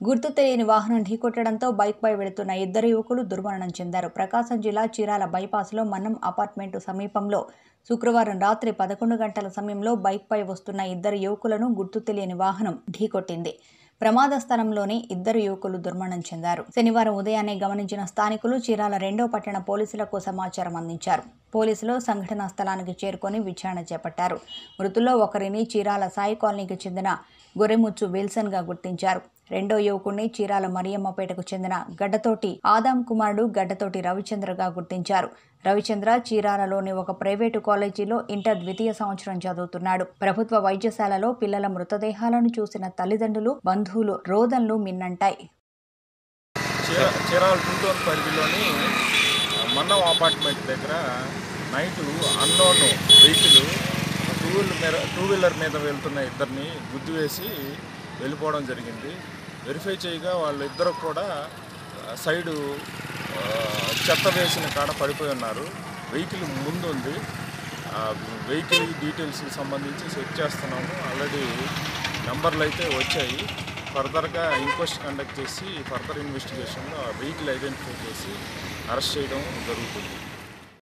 గుర్తు తెలియని వాహనం ఢీకొట్టడంతో బైక్పై వెళుతున్న ఇద్దరు యువకులు దుర్మరణం చెందారు ప్రకాశం జిల్లా చీరాల బైపాస్లో మన్నం అపార్ట్మెంటు సమీపంలో శుక్రవారం రాత్రి పదకొండు గంటల సమయంలో బైక్పై వస్తున్న ఇద్దరు యువకులను గుర్తు తెలియని వాహనం ఢీకొట్టింది ప్రమాద స్థలంలోనే ఇద్దరు యువకులు దుర్మరణం చెందారు శనివారం ఉదయాన్నే గమనించిన స్థానికులు చీరాల రెండో పట్టణ పోలీసులకు సమాచారం అందించారు పోలీసులు సంఘటనా స్థలానికి చేరుకొని విచారణ చేపట్టారు మృతుల్లో ఒకరిని చీరాల సాయి కాలనీకి చెందిన గొరెముచ్చు విల్సన్ గా గుర్తించారు రెండో యువకుడిని చీరాల మరియమ్మపేటకు చెందిన గడ్డతోటి ఆదాం కుమారుడు గడ్డతోటి రవిచంద్రగా గుర్తించారు రవిచంద్ర చీరాలలోని ఒక ప్రైవేటు కాలేజీలో ఇంటర్ ద్వితీయ సంవత్సరం చదువుతున్నాడు ప్రభుత్వ వైద్యశాలలో పిల్లల మృతదేహాలను చూసిన తల్లిదండ్రులు బంధువులు రోదన్లు మిన్నంటాయి చీర చీరాల టూటోన్ పరిధిలోని మన్నం అపార్ట్మెంట్ దగ్గర night unknown vehicle two wheeler మీద టూ వీలర్ మీద వెళ్తున్న ఇద్దరిని గుద్దు వేసి వెళ్ళిపోవడం జరిగింది వెరిఫై చేయగా వాళ్ళిద్దరు కూడా ఆ, సైడు ఆ, చెత్త వేసిన కాడ పడిపోయి ఉన్నారు వెహికల్ ముందు ఉంది ఆ వెహికల్ డీటెయిల్స్కి సంబంధించి చెక్ చేస్తున్నాము ఆల్రెడీ నెంబర్లు అయితే వచ్చాయి ఫర్దర్గా ఇంక్వెస్ట్ కండక్ట్ చేసి ఫర్దర్ ఇన్వెస్టిగేషన్లో ఆ వెహికల్ ఐడెంటిఫై చేసి అరెస్ట్ చేయడం జరుగుతుంది